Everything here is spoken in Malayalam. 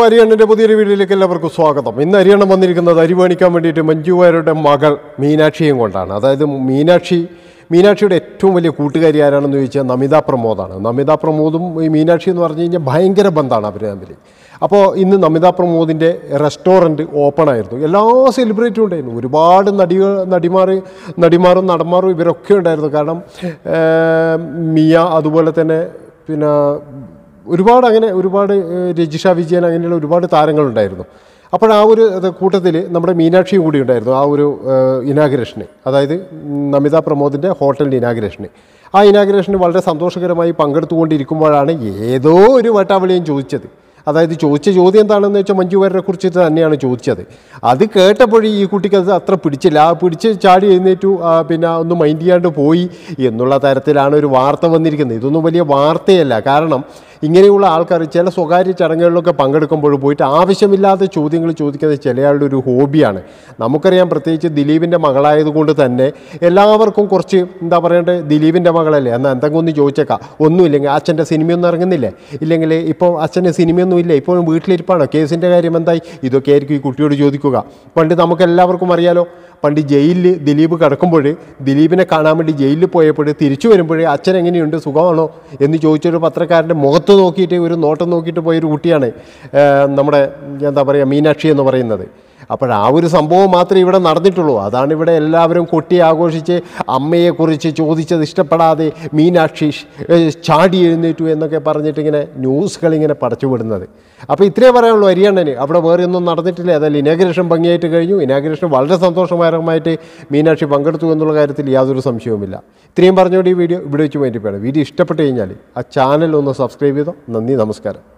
അരിയണ്ണൻ്റെ പുതിയൊരു വീഡിയോയിലേക്ക് എല്ലാവർക്കും സ്വാഗതം ഇന്ന് അരിയണ്ണൻ വന്നിരിക്കുന്നത് അരി മേടിക്കാൻ വേണ്ടിയിട്ട് മഞ്ജുവാരുടെ മകൾ മീനാക്ഷിയും കൊണ്ടാണ് അതായത് മീനാക്ഷി മീനാക്ഷിയുടെ ഏറ്റവും വലിയ കൂട്ടുകാരി ആരാണെന്ന് ചോദിച്ചാൽ നമിത പ്രമോദാണ് നമിത പ്രമോദും ഈ മീനാക്ഷി എന്ന് പറഞ്ഞു കഴിഞ്ഞാൽ ഭയങ്കര ബന്ധമാണ് അവർ തമ്മിൽ അപ്പോൾ ഇന്ന് നമിത പ്രമോദിൻ്റെ റെസ്റ്റോറൻറ്റ് ഓപ്പൺ ആയിരുന്നു എല്ലാ സെലിബ്രിറ്റിയും ഉണ്ടായിരുന്നു ഒരുപാട് നടികൾ നടിമാർ നടിമാരും നടന്മാരും ഇവരൊക്കെ ഉണ്ടായിരുന്നു കാരണം ഏർ, മിയ അതുപോലെ തന്നെ പിന്നെ ഒരുപാട് അങ്ങനെ ഒരുപാട് ഏഹ്, രജിഷ വിജയൻ അങ്ങനെയുള്ള ഒരുപാട് താരങ്ങളുണ്ടായിരുന്നു അപ്പോൾ ആ ഒരു കൂട്ടത്തിൽ നമ്മുടെ മീനാക്ഷിയും കൂടി ഉണ്ടായിരുന്നു ആ ഒരു ഇനാഗ്രേഷന് അതായത് നമിത പ്രമോദിൻ്റെ ഹോട്ടലിൻ്റെ ഇനാഗ്രേഷന് ആ ഇനാഗ്രേഷന് വളരെ സന്തോഷകരമായി പങ്കെടുത്തുകൊണ്ടിരിക്കുമ്പോഴാണ് ഏതോ ഒരു വട്ടാവളിയും ചോദിച്ചത് അതായത് ചോദിച്ച ചോദ്യം എന്താണെന്ന് വെച്ചാൽ മഞ്ജു വാര്യരെ കുറിച്ച് തന്നെയാണ് ചോദിച്ചത് അത് കേട്ടപ്പോഴേ ഈ കുട്ടിക്ക് അത് അത്ര പിടിച്ചില്ല ആ പിടിച്ച് ചാടി എഴുന്നേറ്റു ആ, പിന്നെ ഒന്ന് മൈൻഡ് ചെയ്യാണ്ട് പോയി എന്നുള്ള തരത്തിലാണ് ഒരു വാർത്ത വന്നിരിക്കുന്നത് ഇതൊന്നും വലിയ വാർത്തയല്ല കാരണം ഇങ്ങനെയുള്ള ആൾക്കാർ ചില സ്വകാര്യ ചടങ്ങുകളിലൊക്കെ പങ്കെടുക്കുമ്പോൾ പോയിട്ട് ആവശ്യമില്ലാത്ത ചോദ്യങ്ങൾ ചോദിക്കുന്നത് ചിലയാളുടെ ഒരു ഹോബിയാണ് നമുക്കറിയാം പ്രത്യേകിച്ച് ദിലീപിൻ്റെ മകളായതുകൊണ്ട് തന്നെ എല്ലാവർക്കും കുറച്ച് എന്താ പറയണ്ടേ ദിലീപിൻ്റെ മകളല്ലേ എന്നാൽ എന്തെങ്കിലും ഒന്ന് ചോദിച്ചേക്കാം ഒന്നുമില്ലെങ്കിൽ അച്ഛൻ്റെ സിനിമയൊന്നും ഇറങ്ങുന്നില്ലേ ഇല്ലെങ്കിൽ ഇപ്പോൾ അച്ഛന് സിനിമയൊന്നും ഇല്ല ഇപ്പോഴും വീട്ടിലിരിപ്പാണോ കേസിൻ്റെ കാര്യം എന്തായി ഇതൊക്കെ ആയിരിക്കും ഈ കുട്ടിയോട് ചോദിക്കുക പണ്ട് നമുക്ക് എല്ലാവർക്കും അറിയാലോ പണ്ട് ജയിലിൽ ദിലീപ് കിടക്കുമ്പോൾ ദിലീപിനെ കാണാൻ വേണ്ടി ജയിലിൽ പോയപ്പോൾ തിരിച്ചു വരുമ്പോൾ അച്ഛൻ എങ്ങനെയുണ്ട് സുഖമാണോ എന്ന് ചോദിച്ചൊരു പത്രക്കാരൻ്റെ മുഖത്ത് നോക്കിയിട്ട് ഒരു നോട്ടം നോക്കിയിട്ട് പോയൊരു കുട്ടിയാണ് ഏർ, നമ്മുടെ എന്താ പറയുക മീനാക്ഷി എന്ന് പറയുന്നത് അപ്പോൾ ആ ഒരു സംഭവം മാത്രമേ ഇവിടെ നടന്നിട്ടുള്ളൂ അതാണ് ഇവിടെ എല്ലാവരും കൊട്ടി ആഘോഷിച്ച് അമ്മയെക്കുറിച്ച് ചോദിച്ചത് ഇഷ്ടപ്പെടാതെ മീനാക്ഷി ഏർ, ചാടി എഴുന്നേറ്റു എന്നൊക്കെ പറഞ്ഞിട്ട് ഇങ്ങനെ ന്യൂസുകൾ ഇങ്ങനെ പടച്ചു വിടുന്നത് അപ്പോൾ ഇത്രേ പറയാനുള്ളൂ അരിയണ്ണന് അവിടെ വേറെ ഒന്നും നടന്നിട്ടില്ല അതായത് ഇനാഗ്രേഷൻ ഭംഗിയായിട്ട് കഴിഞ്ഞു ഇനാഗ്രേഷൻ വളരെ സന്തോഷകരമായിട്ട് മീനാക്ഷി പങ്കെടുത്തു എന്നുള്ള കാര്യത്തിൽ യാതൊരു സംശയവുമില്ല ഇത്രയും പറഞ്ഞുകൊണ്ട് ഈ വീഡിയോ ഇവിടെ വെച്ച് വേണ്ടിപ്പോയാണ് വീഡിയോ ഇഷ്ടപ്പെട്ട് കഴിഞ്ഞാൽ ആ ചാനൽ ഒന്ന് സബ്സ്ക്രൈബ് ചെയ്തോ നന്ദി നമസ്കാരം